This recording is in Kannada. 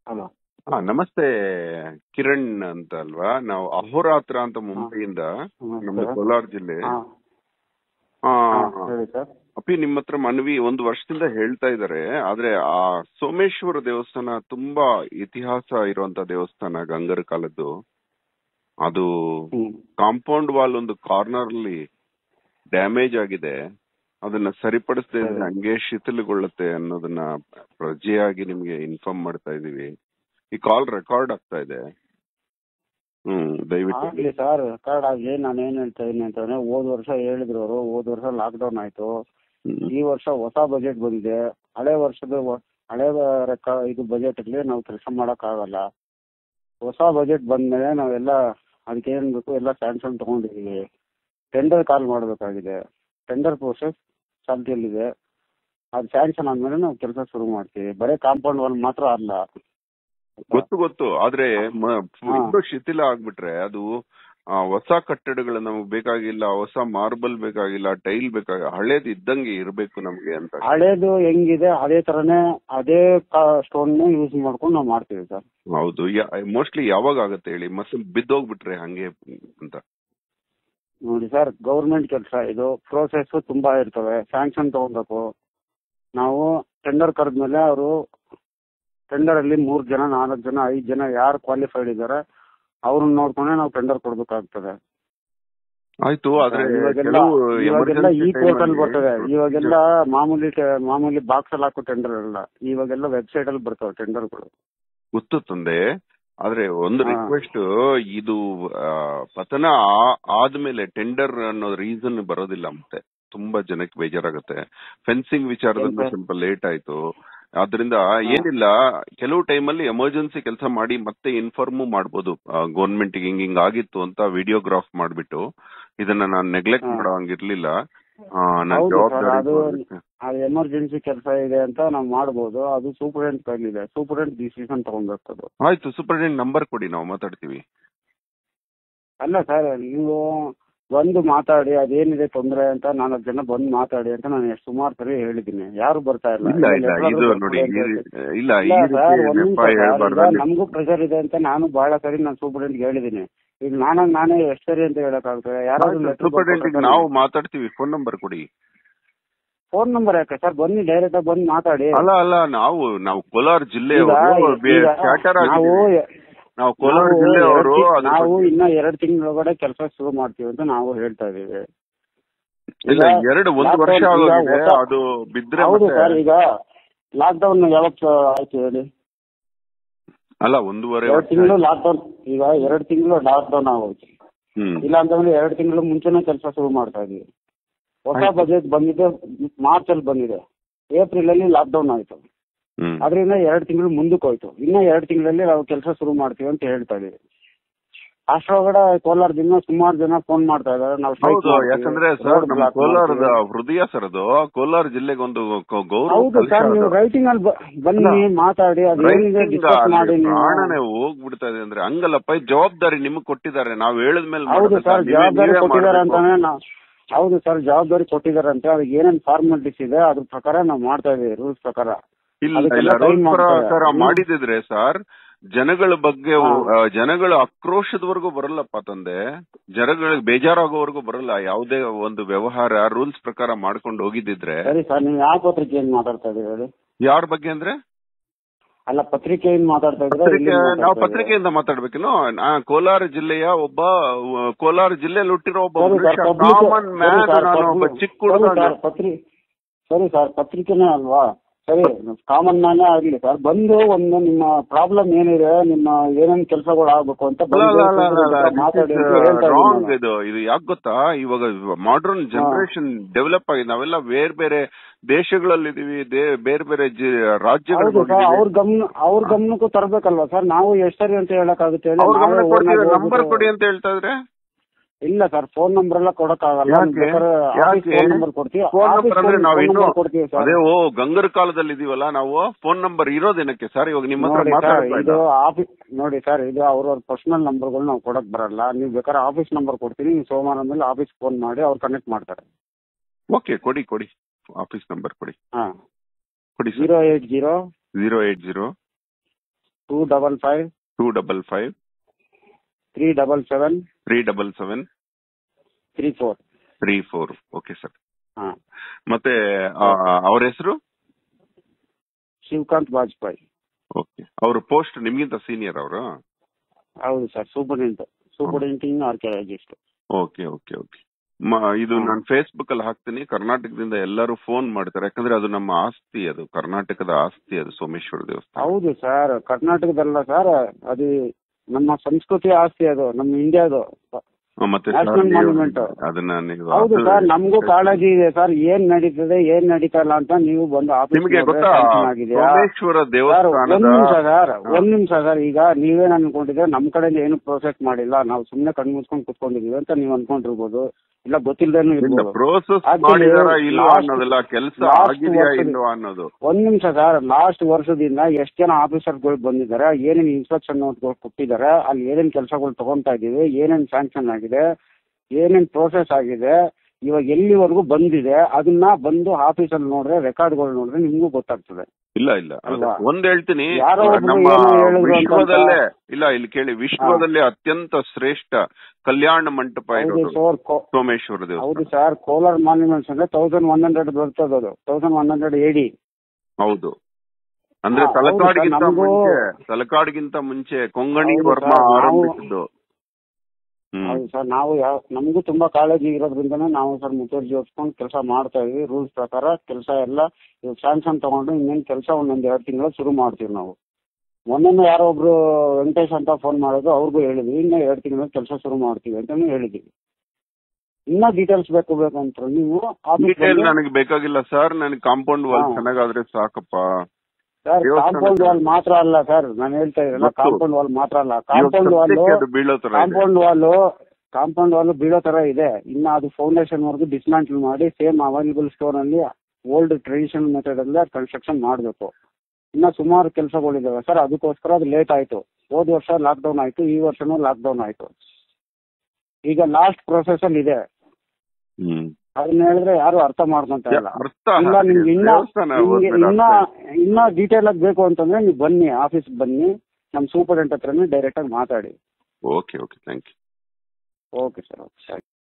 ಹಲೋ ಹಾ ನಮಸ್ತೆ ಕಿರಣ್ ಅಂತ ಅಲ್ವಾ ನಾವು ಅಹೋರಾತ್ರ ಅಂತ ಮುಂಬೈಯಿಂದ ನಮ್ದು ಕೋಲಾರ ಜಿಲ್ಲೆ ಹಾ ಆ, ಹಾ, ಹೇಳಿ ಸರ್ ಅಪ್ಪಿ ನಿಮ್ಮ ಹತ್ರ ಮನವಿ ಒಂದು ವರ್ಷದಿಂದ ಹೇಳ್ತಾ ಇದಾರೆ ಆದ್ರೆ ಆ ಸೋಮೇಶ್ವರ ದೇವಸ್ಥಾನ ತುಂಬಾ ಇತಿಹಾಸ ಇರುವಂತ ದೇವಸ್ಥಾನ ಗಂಗರ ಕಾಲದ್ದು ಅದು ಹ್ಮ್ ಕಾಂಪೌಂಡ್ ವಾಲ್ ಒಂದು ಕಾರ್ನರ್ ಅಲ್ಲಿ ಡ್ಯಾಮೇಜ್ ಆಗಿದೆ ಅದನ್ನ ಸರಿಪಡಿಸದೆ ಇದ್ರೆ ಹಂಗೆ ಶಿಥಿಲಗೊಳ್ಳುತ್ತೆ ಅನ್ನೋದನ್ನ ಪ್ರಜೆಯಾಗಿ ನಿಮ್ಗೆ ಇನ್ಫಾರ್ಮ್ ಮಾಡ್ತಾ ಇದೀವಿ ಈ ಕಾಲ್ ರೆಕಾರ್ಡ್ ಆಗ್ತಾ ಇದೆ ಹ್ಮ್ ದಯವಿಟ್ಟು ಆಗ್ಲಿ ಸರ್ ರೆಕಾರ್ಡ್ ಆಗಿ ನಾನು ಏನ್ ಹೇಳ್ತಾ ಇದೀನಿ ಅಂತಂದ್ರೆ ಹೋದ್ ವರ್ಷ ಹೇಳಿದ್ರು ಅವರು ಹೋದ್ ವರ್ಷ ಲಾಕ್ ಡೌನ್ ಆಯ್ತು ಹ್ಮ್. ಈ ವರ್ಷ ಹೊಸ ಬಜೆಟ್ ಬಂದಿದೆ ಹಳೆ ವರ್ಷದ ವ- ಹಳೆ ರೆಕ- ಇದು ಬಜೆಟ್ ಅಲ್ಲಿ ನಾವು ಕೆಲಸ ಮಾಡಕ್ ಆಗಲ್ಲ ಹೊಸ ಬಜೆಟ್ ಬಂದ್ಮೇಲೆ ನಾವೆಲ್ಲ ಅದಕ್ಕೆ ಏನ್ ಬೇಕು ಎಲ್ಲ ಸ್ಯಾಂಕ್ಷನ್ ತಗೊಂಡಿದೀವಿ ಟೆಂಡರ್ ಕಾಲ್ ಮಾಡಬೇಕಾಗಿದೆ ಟೆಂಡರ್ ಪ್ರೋಸೆಸ್ ಚಾಲ್ತಿಯಲ್ಲಿದೆ ಅದು ಸ್ಯಾಂಕ್ಷನ್ ಆದ್ಮೇಲೆ ನಾವು ಕೆಲಸ ಶುರು ಮಾಡ್ತೀವಿ ಬರೀ ಕಾಂಪೌಂಡ್ ವಾಲ್ ಮಾತ್ರ ಅಲ್ಲ ಗೊತ್ತು ಗೊತ್ತು ಆದ್ರೆ ಮ- ಹಾ. ಇನ್ನೂ ಶಿಥಿಲ ಆಗ್ಬಿಟ್ರೆ ಅದು ಆ, ಹೊಸ ಕಟ್ಟಡಗಳು ನಮಗ್ ಬೇಕಾಗಿಲ್ಲ ಹೊಸ ಮಾರ್ಬಲ್ ಬೇಕಾಗಿಲ್ಲ ಟೈಲ್ ಬೇಕಾಗಿಲ್ಲ ಹಳೇದ್ ಇದ್ದಂಗೆ ಇರ್ಬೇಕು ನಮ್ಗೆ ಅಂತ ಹಳೇದು ಹೆಂಗಿದೆ ಅದೇ ತರನೇ ಅದೇ ಸ್ಟೋನ್ ಯೂಸ್ ಮಾಡ್ಕೊಂಡು ನಾವು ಮಾಡ್ತೀವಿ ಸರ್ ಹೌದು ಮೋಸ್ಟ್ಲಿ ಯಾವಾಗ ಆಗತ್ತೆ ಹೇಳಿ ಮತ್ತೆ ಬಿದ್ದೋಗ್ಬಿಟ್ರೆ ಹಂಗೆ ಅಂತ ನೋಡಿ ಸರ್ ಗೌರ್ಮೆಂಟ್ ಕೆಲಸ ಇದು ಪ್ರೋಸೆಸ್ ತುಂಬಾ ಇರ್ತವೆ ಸ್ಯಾಂಕ್ಷನ್ ತಗೊಬೇಕು ನಾವು ಟೆಂಡರ್ ಕರೆದ್ಮೇಲೆ ಅವರು ಟೆಂಡರ್ ಅಲ್ಲಿ ಮೂರ್ ಜನ ನಾಲ್ಕು ಜನ ಐದು ಜನ ಯಾರು ಕ್ವಾಲಿಫೈಡ್ ಇದ್ದಾರೆ ಅವ್ರನ್ನ ನೋಡ್ಕೊಂಡೆ ನಾವು ಟೆಂಡರ್ ಕೊಡ್ಬೇಕಾಗ್ತದೆ ಆಯ್ತು ಆದ್ರೆ ಇವಾಗೆಲ್ಲ ಕೆಲವು ಇವಾಗೆಲ್ಲ emergency ಈ time ಪೋರ್ಟಲ್ ಅಲ್ಲಿ ಬರ್ತದೆ ಇವಾಗೆಲ್ಲ ಮಾಮೂಲಿ ಟೆ- ಮಾಮೂಲಿ ಬಾಕ್ಸ್ ಅಲ್ಲಿ ಹಾಕೋ ಟೆಂಡರ್ ಅಲ್ಲ ಇವಾಗೆಲ್ಲ ವೆಬ್ಸೈಟ್ ಅಲ್ಲಿ ಬರ್ತವೆ ಟೆಂಡರ್ಗಳು ಗೊತ್ತು ತಂದೆ ಆದ್ರೆ ಒಂದು ಹಾ. ರಿಕ್ವೆಸ್ಟ್ ಇದು ಆ, ಪತನ ಆ- ಆದ್ಮೇಲೆ ಟೆಂಡರ್ ಅನ್ನೋ ರೀಸನ್ ಬರೋದಿಲ್ಲ ಮತ್ತೆ ತುಂಬಾ ಜನಕ್ಕೆ ಬೇಜಾರಾಗುತ್ತೆ ಫೆನ್ಸಿಂಗ್ ವಿಚಾರದಲ್ಲಿ ಏನ್ ಸರ್? ಸ್ವಲ್ಪ ಲೇಟ್ ಆಯ್ತು ಆದ್ರಿಂದ ಏನಿಲ್ಲ ಕೆಲವು ಟೈಮಲ್ಲಿ ಎಮರ್ಜೆನ್ಸಿ ಕೆಲಸ ಮಾಡಿ ಮತ್ತೆ ಇನ್ಫಾರ್ಮ್ ಮಾಡ್ಬೋದು ಗೌರ್ಮೆಂಟ್ ಹಿಂಗ್ ಹಿಂಗ್ ಆಗಿತ್ತು ಅಂತ ವಿಡಿಯೋಗ್ರಾಫ್ ಮಾಡ್ಬಿಟ್ಟು ಇದನ್ನ ನಾನು ನೆಗ್ಲೆಕ್ಟ್ ಹಾ. ಮಾಡೋ ಹಂಗಿರ್ಲಿಲ್ಲ ಆ, ನಾನ್ ಹೌದು ಸರ್, ಜವಾಬ್ದಾರಿ ಅದು ತಗೊಂಡಿದ್ದೆ. ಅದು ಎಮರ್ಜೆನ್ಸಿ ಕೆಲಸ ಇದೆ ಅಂತ ನಾವು ಮಾಡ್ಬೋದು ಅದು ಸೂಪರೆಂಟ್ ಕೈಲಿದೆ ಸೂಪರೆಂಟ್ ಡಿಸಿಷನ್ ತಗೊಬೇಕು ಅದು ಆಯ್ತು ಸೂಪರ್ಡೆಂಟ್ ನಂಬರ್ ಕೊಡಿ ನಾವು ಮಾತಾಡ್ತೀವಿ ಅಲ್ಲ ಸರ್ ನೀವು ಬಂದು ಮಾತಾಡಿ ಅದೇನಿದೆ ತೊಂದರೆ ಅಂತ ನಾಲ್ಕು ಜನ ಬಂದು ಮಾತಾಡಿ ಅಂತ ನಾನು ಎಷ್ಟು ಸುಮಾರು ಸರಿ ಹೇಳಿದ್ದೀನಿ ಯಾರು ಬರ್ತಾ ಇಲ್ಲ ಇಲ್ಲ ಇಲ್ಲ ಎಲ್ಲಾದ್ರೂ ಇದು ಬರ್ತಾರೆ ನೋಡಿ ಅಂತ ಈ ಹೇಳ್ತೀನಿ. ರೀತಿ- ಇಲ್ಲ ಈ ಇಲ್ಲ ಸರ್ ಒಂದ್ ರೀತಿ ನಿಮಿಷ ನೆಪ ಸರ್, ಹೇಳ್ಬಾರ್ದು ಈಗ ನಮಗೂ ಪ್ರೆಷರ್ ಇದೆ ಅಂತ ನಾನು ಬಹಳ ಸರಿ ನಾನು ಸೂಪರೆಂಟ್ ಹೇಳಿದ್ದೀನಿ ಈಗ ನಾನಾಗ ನಾನೇ ಎಷ್ಟು ಸರಿ ಅಂತ ಹೇಳಕ್ಕಾಗ್ತದೆ ಯಾರಾದ್ರೂ ಸೂಪರ್ಡೆಂಟ್ ನಾವು ಮಾತಾಡ್ತೀವಿ ಫೋನ್ ನಂಬರ್ ಕೊಡಿ ಫೋನ್ ನಂಬರ್ ಯಾಕೆ ಸರ್ ಬನ್ನಿ ಡೈರೆಕ್ಟ್ ಆಗಿ ಬಂದು ಮಾತಾಡಿ ಅಲ್ಲ ಅಲ್ಲ ನಾವು ನಾವು ಕೋಲಾರ ಈಗ- ಜಿಲ್ಲೆಯವರು ಈಗ ಸ್ಯಾಟರ್ ನಾವು ನಾವು ಕೋಲಾರ ನಾವು ಜಿಲ್ಲೆಯವರು ಎರಡ್ ತಿಂಗ್- ಅದ್ರ ನಾವು ಬಗ್ಗೆ- ಇನ್ನ ಎರಡ್ ತಿಂಗಳೊಳಗಡೆ ಕೆಲಸ ಶುರು ಮಾಡ್ತೀವಿ ಅಂತ ನಾವು ಹೇಳ್ತಾ ಇದೀವಿ ಇಲ್ಲ ಈಗ ಎರಡು ಒಂದು ವರ್ಷ lockdown ಈಗ ಆಗೋಗಿದೆ ಹೊಸ- ಅದು ಬಿದ್ರೆ ಹೌದು ಮತ್ತೆ ಸರ್ ಈಗ ಲಾಕ್ ಡೌನ್ ಯಾವತ್ತು ಆಯ್ತು ಹೇಳಿ ಅಲ್ಲ ಒಂದೂವರೆ ಎರಡ್ ವರ್ಷ ತಿಂಗಳು ಆಯ್ತು. ಲಾಕ್ ಡೌನ್ ಈಗ ಎರಡ್ ತಿಂಗಳು ಲಾಕ್ ಡೌನ್ ಆಗೋಯ್ತು ಹ್ಮ್ ಇಲ್ಲ ಅಂತಂದ್ರೆ ಎರಡ್ ತಿಂಗಳು ಮುಂಚೆನೆ ಕೆಲಸ ಶುರು ಮಾಡ್ತಾ ಇದೀವಿ ಹೊಸ ಆಯ್ತು. ಬಜೆಟ್ ಬಂದಿದೆ ಮಾರ್ಚ್ ಅಲ್ಲಿ ಬಂದಿದೆ ಏಪ್ರಿಲ್ ಅಲ್ಲಿ ಲಾಕ್ ಡೌನ್ ಆಯ್ತು ಹ್ಮ್ ಅದರಿಂದ ಎರಡ್ ತಿಂಗಳು ಮುಂದಕ್ಕೆ ಹೋಯ್ತು ಇನ್ನ ಎರಡ್ ತಿಂಗಳಲ್ಲಿ ನಾವು ಕೆಲಸ ಶುರು ಮಾಡ್ತೀವಿ ಅಂತ ಹೇಳ್ತಾ ಇದೀವಿ ಅಷ್ಟರೊಳಗಡೆ ಕೋಲಾರದಿಂದ ಸುಮಾರು ಜನ ಫೋನ್ ಮಾಡ್ತಾ ಇದಾರೆ ನಾವು strike ಹೌದು ಮಾಡ್ತೀವಿ, ಯಾಕಂದ್ರೆ ಸರ್ road ನಮ್ಮ block ಕೋಲಾರದ ಮಾಡ್ತೀವಿ. ಹೃದಯ ಸರ್ ಅದು ಕೋಲಾರ ಜಿಲ್ಲೆಗೆ ಒಂದು ಗ- ಗೌರವ ಹೌದು ಕಲಶ ಸರ್ ನೀವು ಅದು. ರೈಟಿಂಗ್ ಅಲ್ಲಿ ಬ- ಬನ್ನಿ ಅಲ್ಲ. ಮಾತಾಡಿ ಅದೇನಿದೆ ರೈತಿಂದ ಡಿಸ್ಕಸ್ ಅಲ್ಲಿ ಮಾಡಿ ನೀವು ಪ್ರಾಣನೇ ಹೋಗ್ಬಿಡ್ತಾ ಇದೆ ಅಂದ್ರೆ ಹಂಗಲ್ಲಪ್ಪ ಈ ಜವಾಬ್ದಾರಿ ನಿಮಗ್ ಕೊಟ್ಟಿದ್ದಾರೆ ನಾವ್ ಹೇಳಿದ್ಮೇಲೆ ಹೌದು ಮಾಡೋದಲ್ಲ, ಸರ್ ನೀವೇ- ಜವಾಬ್ದಾರಿ ನೀವೇ ಕೊಟ್ಟಿದ್ದಾರೆ ಮಾಡ್ಬೇಕು. ಅಂತಾನೆ ನಾವು ಹೌದು ಸರ್ ಜವಾಬ್ದಾರಿ ಕೊಟ್ಟಿದ್ದಾರೆ ಅಂತ ಅದಕ್ಕೆ ಏನೇನ್ ಫಾರ್ಮಾಲಿಟೀಸ್ ಇದೆ ಅದ್ರ ಪ್ರಕಾರ ನಾವು ಮಾಡ್ತಾ ಇದೀವಿ ರೂಲ್ಸ್ ಪ್ರಕಾರ ಇಲ್ಲ ಅದಕ್ಕೆಲ್ಲ ಇಲ್ಲ time ರೂಲ್ ಮಾಡ್ತಾರೆ. ಪ್ರಕಾರ ಹ್ಮ್. ಮಾಡಿದಿದ್ರೆ ಸರ್ ಜನಗಳ ಬಗ್ಗೆ ಹಾ. ಆ, ಜನಗಳ ಆಕ್ರೋಶದವರೆಗೂ ಬರಲ್ಲಪ್ಪ ತಂದೆ ಜನಗಳಿಗೆ ಬೇಜಾರಾಗೋವರೆಗೂ ಬರಲ್ಲ ಯಾವುದೇ ಒಂದು ವ್ಯವಹಾರ ರೂಲ್ಸ್ ಪ್ರಕಾರ ಮಾಡ್ಕೊಂಡು ಹೋಗಿದ್ದಿದ್ರೆ ಸರಿ ಸರ್ ನೀವು ಯಾವ ಪತ್ರಿಕೆಯಿಂದ ಮಾತಾಡ್ತಾ ಇದೀರಿ ಹೇಳಿ ಯಾರ ಬಗ್ಗೆ ಅಂದ್ರೆ ಅಲ್ಲ ಪತ್ರಿಕೆಯಿಂದ ಮಾತಾಡ್ತಾ ಇದ್ರೆ ಪತ್ರಿಕೆ ನಾವು ಪತ್ರಿಕೆಯಿಂದ ಮಾತಾಡ್ಬೇಕೇನು ನಾ ಕೋಲಾರ ಜಿಲ್ಲೆಯ ಒಬ್ಬ ಆ, ಕೋಲಾರ ಜಿಲ್ಲೆಯಲ್ಲಿ ಹುಟ್ಟಿರೋ ಒಬ್ಬ ಸರಿ ಸರ್ ಮನುಷ್ಯ ಪಬ್ಲಿಕ್ ಕಾಮನ್ ಮ್ಯಾನ್ ನಾನು ಒಬ್ಬ ಚಿಕ್ಕ ಹುಡುಗ ಸರ್ ಪತ್ರಿ ಸರಿ ಸರ್ ಪತ್ರಿಕೆನೇ ಅಲ್ವಾ ಸರಿ ಕಾಮನ್ ಮ್ಯಾನೇ ಆಗ್ಲಿ ಸರ್ ಬಂದು ಒಂದು ನಿಮ್ಮ ಪ್ರಾಬ್ಲಮ್ ಏನಿದೆ ನಿಮ್ಮ ಏನೇನ್ ಕೆಲಸಗಳು ಆಗ್ಬೇಕು ಅಂತ ಬಂದು ಮಾತಾಡಿ ಅಂತ ಹೇಳ್ತಾ ರಾಂಗ್ ಇದ್ದೀನಿ ಇದು ಇದು ಯಾಕೆ ಗೊತ್ತಾ ಇವಾಗ ಮಾಡರ್ನ್ ಜನರೇಷನ್ ಡೆವಲಪ್ ಆಗಿದೆ ನಾವೆಲ್ಲ ಬೇರೆ ಬೇರೆ ದೇಶಗಳಲ್ಲಿ ಇದೀವಿ ದೇ- ಬೇರೆ ಬೇರೆ ಜಿ- ರಾಜ್ಯಗಳಿಗೆ ಹೌದು ಸರ್ ಹೋಗಿದೀವಿ ಅವ್ರ ಗಮನ ಅವ್ರ ಗಮನಕ್ಕೂ ತರ್ಬೇಕಲ್ವಾ ಸರ್ ನಾವು ಎಷ್ಟ್ ಸರಿ ಅಂತ ಹೇಳಕ್ಕಾಗುತ್ತೆ ಹೇಳಿ? ಅವ್ರ ನಾವೇ ಗಮನ own ಆಗಿ ನಂಬರ್ ಹೋಗ್ಬಿಟ್ಟು- ಕೊಡಿ ಅಂತ ಹೇಳ್ತಾ ಇದ್ರೆ ಇಲ್ಲ ಸರ್ ಫೋನ್ ನಂಬರ್ ಎಲ್ಲ ಕೊಡಕ್ಕಾಗಲ್ಲ ಯಾಕೆ? ಯಾಕೆ? ಫೋನ್ ನಂಬರ್ ಕೊಡ್ತೀವಿ ಫೋನ್ Office ನಂಬರ್ ಅಂದ್ರೆ phone- ನಾವು phone ಇನ್ನು number ಕೊಡ್ತೀವಿ ಸರ್ ಅದೇ ಓ ಗಂಗರ ಕಾಲದಲ್ಲಿ ಇದೀವಲ್ಲ ನಾವು ಫೋನ್ ನಂಬರ್ ಇರೋದೇನಕ್ಕೆ ಸರ್ ಇವಾಗ ನಿಮ್ಮ ಹತ್ರ ನೋಡಿ ಸರ್ ಮಾತಾಡ್ತಾ ಇದು ಇಲ್ಲ ಆಫೀಸ್ ನೋಡಿ ಸರ್ ಇದು ಅವ್ರವ್ರ ಪರ್ಸನಲ್ ನಂಬರ್ಗಳು ನಾವು ಕೊಡಕ್ ಬರಲ್ಲ ನೀವು ಬೇಕಾದ್ರೆ ಆಫೀಸ್ ನಂಬರ್ ಕೊಡ್ತೀನಿ ನೀವು ಸೋಮವಾರ ಮೇಲೆ ಆಫೀಸ್ ಫೋನ್ ಮಾಡಿ ಅವ್ರು ಕನೆಕ್ಟ್ ಮಾಡ್ತಾರೆ ಓಕೆ ಕೊಡಿ ಕೊಡಿ ಆಫೀಸ್ ನಂಬರ್ ಕೊಡಿ ಹಾ ಕೊಡಿ sir zero eight zero zero eight zero two double five two double five three double seven three double seven three four three four okay sir ಹಾ ಮತ್ತೆ ಅವ್ರ ಹೆಸರು ಶಿವಕಾಂತ್ ವಾಜಪೇಯಿ ಓಕೆ ಅವ್ರ ಪೋಸ್ಟ್ ನಿಮ್ಗಿಂತ ಸೀನಿಯರ್ ಅವರು ಹೌದು sir superint superintending archaeologist okay okay okay ಇದು ನಾನು ಫೇಸ್ಬುಕ್ ಅಲ್ಲಿ ಹಾಕ್ತೀನಿ ಕರ್ನಾಟಕದಿಂದ ಎಲ್ಲರೂ ಫೋನ್ ಮಾಡ್ತಾರೆ ಯಾಕಂದ್ರೆ ಅದು ನಮ್ಮ ಆಸ್ತಿ ಅದು ಕರ್ನಾಟಕದ ಆಸ್ತಿ ಅದು ಸೋಮೇಶ್ವರ ದೇವಸ್ಥಾನ ಹೌದು ಸರ್ ಕರ್ನಾಟಕದಲ್ಲ ಸರ್ ಅದು ನಮ್ಮ ಸಂಸ್ಕೃತಿ ಆಸ್ತಿ ಅದು ನಮ್ಮ ಇಂಡಿಯಾದು ಆ, ಮತ್ತೆ National ಸರ್ ನೀವು monument. ಅದನ್ನ ನೀವು ಹೌದು ಅದು- ಸರ್ ನಮಗೂ ಕಾಳಜಿ ಇದೆ ಸರ್ ಏನ್ ನಡೀತದೆ ಏನ್ ನಡೀತಾ ಇಲ್ಲ ಅಂತ ನೀವು ಬಂದು ಆಫೀಸ್ ನಿಮಗೆ ಗೊತ್ತಾ ಆಗಿದೆಯಾ ಸೋಮೇಶ್ವರ ಸರ್ ದೇವಸ್ಥಾನದ ಒಂದ್ ನಿಮಿಷ ಸರ್ ಒಂದ್ ನಿಮಿಷ ಸರ್ ಈಗ ನೀವೇನ್ ಅನ್ಕೊಂಡಿದ್ರೆ ನಮ್ ಕಡೆಯಿಂದ ಏನು ಪ್ರೋಸೆಸ್ ಮಾಡಿಲ್ಲ ನಾವು ಸುಮ್ನೆ ಕಣ್ ಮುಚ್ಕೊಂಡ್ ಕುತ್ಕೊಂಡಿದೀವಿ ಅಂತ ನೀವ್ ಅನ್ಕೊಂಡಿರ್ಬೋದು ಇಲ್ಲ ಗೊತ್ತಿಲ್ಲದೇನು ಇರ್ಬೋದು ಪ್ರೋಸೆಸ್ Actually, ಮಾಡಿದಾರ ಇಲ್ವಾ last- ಅನ್ನೋದಲ್ಲ ಕೆಲಸ last ಆಗಿದೆಯಾ ವರ್ಷದ- ಇಲ್ವಾ ಅನ್ನೋದು ಒಂದ್ ನಿಮಿಷ ಸರ್ ಲಾಸ್ಟ್ ವರ್ಷದಿಂದ ಎಷ್ಟ್ ಜನ ಆಫೀಸರ್ಗಳು ಬಂದಿದ್ದಾರೆ ಏನೇನ್ ಇನ್ಸ್ಟ್ರಕ್ಷನ್ ನೋಟ್ಗಳು ಕೊಟ್ಟಿದ್ದಾರೆ ಅಲ್ಲಿ ಏನೇನ್ ಕೆಲಸಗಳು ತಗೊಂತಾ ಇದೀವಿ ಏನೇನ್ ಸ್ಯಾಂಕ್ಷನ್ ಆಗಿದೆ ಏನೇನ್ ಪ್ರೋಸೆಸ್ ಆಗಿದೆ ಇವಾಗ ಎಲ್ಲಿವರೆಗೂ ಬಂದಿದೆ ಅದನ್ನ ಬಂದು ಆಫೀಸಲ್ಲಿ ನೋಡ್ರೆ ರೆಕಾರ್ಡ್ಗಳು ನೋಡ್ರೆ ನಿಮ್ಗೂ ಗೊತ್ತಾಗ್ತದೆ ಇಲ್ಲ ಇಲ್ಲ ಅದೇ. ಅಲ್ವಾ? ಒಂದ್ ಹೇಳ್ತೀನಿ ಯಾರೋ ಒಬ್ರು ನಮ್ಮ ಏನೋ ಹೇಳಿದ್ರು ಅಂತ ವಿಶ್ವದಲ್ಲೇ ಇಲ್ಲ ಇಲ್ಲಿ ಕೇಳಿ ವಿಶ್ವದಲ್ಲೇ ಅತ್ಯಂತ ಶ್ರೇಷ್ಠ ಕಲ್ಯಾಣ ಮಂಟಪ ಹೌದು ಇರೋದು ಸರ್ ಸೋಮೇಶ್ವರ ಹೌದು ದೇವಸ್ಥಾನ ಸರ್ ಕೋಲಾರ್ ಮಾನ್ಯುಮೆಂಟ್ಸ್ ಅಂದ್ರೆ ತೌಸಂಡ್ ಒನ್ ಹಂಡ್ರೆಡ್ ಬರ್ತದೆ ಅದು ತೌಸಂಡ್ ಒನ್ ಹಂಡ್ರೆಡ್ ಎಡಿ ಹೌದು ಅಂದ್ರೆ ಹಾ, ಹೌದು ತಲಕಾಡ್ಗಿಂತ ಸರ್, ನಮ್ಗೂ- ಮುಂಚೆ ತಲಕಾಡ್ಗಿಂತ ಮುಂಚೆ ಕೊಂಗಣಿ ಹೌದು ವರ್ಮ ಸರ್, ನಾವು- ಆರಂಭಿಸಿದ್ದು ಹ್ಮ್ ಹೌದು ಸರ್ ನಾವು ಯಾವ ನಮಗೂ ತುಂಬಾ ಕಾಳಜಿ ಇರೋದ್ರಿಂದನೇ ನಾವು ಸರ್ ಮುತುವರ್ಜಿ ಹೊತ್ಕೊಂಡು ಕೆಲಸ ಮಾಡ್ತಾ ಇದೀವಿ ರೂಲ್ಸ್ ಪ್ರಕಾರ ಕೆಲಸ ಎಲ್ಲ ಇವಾಗ ಸ್ಯಾಮ್ಸಂಗ್ ತಗೊಂಡು ಇನ್ನೇನು ಕೆಲಸ ಒಂದೊಂದ್ ಎರಡು ತಿಂಗಳು ಶುರು ಮಾಡ್ತೀವಿ ನಾವು ಮೊನ್ನೆ ಯಾರೋ ಒಬ್ರು ವೆಂಕಟೇಶ್ ಅಂತ ಫೋನ್ ಮಾಡೋದು ಅವ್ರಿಗೂ ಹೇಳಿದ್ವಿ ಇನ್ನ ಎರಡು ತಿಂಗಳ ಕೆಲಸ ಶುರು ಮಾಡ್ತೀವಿ ಅಂತಾನು ಹೇಳಿದೀವಿ ಇನ್ನ ಡೀಟೇಲ್ಸ್ ಬೇಕು ಬೇಕು ಅಂತ ನೀವು office ಡೀಟೇಲ್ ಬಂದು- ನನಗೆ ಬೇಕಾಗಿಲ್ಲ ಸರ್ ನನಗೆ ಕಾಂಪೌಂಡ್ ವಾಲ್ ಹಾ. ಚೆನ್ನಾಗಾದ್ರೆ ಸಾಕಪ್ಪ ಸರ್ ದೇವಸ್ಥಾನ ಕಾಂಪೌಂಡ್ ವಾಲ್ ಮಾತ್ರ ಅಲ್ಲ ಸರ್ ನಾನು ಹೇಳ್ತಾ ಇರಲ್ಲ ಗೊತ್ತು. ಕಾಂಪೌಂಡ್ ವಾಲ್ ಮಾತ್ರ ಅಲ್ಲ ಇವಾಗ ಕಾಂಪೌಂಡ್ ವಾಲ್ ಸದ್ಯಕ್ಕೆ ಅದು ಬೀಳೋ ತರ ಇದೆ ಕಾಂಪೌಂಡ್ ವಾಲ್ ಕಾಂಪೌಂಡ್ ವಾಲ್ ಬೀಳೋ ತರ ಇದೆ ಇನ್ನ ಅದು ಫೌಂಡೇಶನ್ ವರ್ಗು ಡಿಸ್ಮ್ಯಾಂಟಲ್ ಮಾಡಿ ಸೇಮ್ ಅವೈಲಬಲ್ ಸ್ಟೋರ್ ಅಲ್ಲಿ ಓಲ್ಡ್ ಟ್ರೆಡಿಷನಲ್ ಮೆಥಡ್ ಅಲ್ಲಿ ಕನ್ಸ್ಟ್ರಕ್ಷನ್ ಮಾಡಬೇಕು ಇನ್ನ ಸುಮಾರು ಕೆಲಸಗಳಿದಾವೆ ಸರ್ ಅದಕ್ಕೋಸ್ಕರ ಅದು ಲೇಟ್ ಆಯ್ತು ಹೋದ ವರ್ಷ ಲಾಕ್ಡೌನ್ ಆಯ್ತು ಈ ವರ್ಷನೂ ಲಾಕ್ಡೌನ್ ಆಯ್ತು ಈಗ ಲಾಸ್ಟ್ ಪ್ರೊಸೆಸ್ ಅಲ್ಲಿ ಇದೆ ಹ್ಮ್ ಅದನ್ನ ಹೇಳಿದ್ರೆ ಯಾರು ಅರ್ಥ ಮಾಡ್ಕೊಂತ ಇಲ್ಲ ಅರ್ಥ ಇಲ್ಲ ನಿಮ್ಗೆ ಇನ್ನ ದೇವಸ್ಥಾನ ನಿಮ್ಗೆ ಹೋದ್ಮೇಲೆ ಇನ್ನ ಅರ್ಥ ಇನ್ನ ಡೀಟೇಲ್ ಆಗಿ ಬೇಕು ಅಂತಂದ್ರೆ ನೀವು ಬನ್ನಿ ಆಫೀಸ್ ಬನ್ನಿ ನಮ್ಮ ಸೂಪರ್ಡೆಂಟ್ ಹತ್ರನೇ ಡೈರೆಕ್ಟ್ ಆಗಿ ಮಾತಾಡಿ okay okay thank you okay sir okay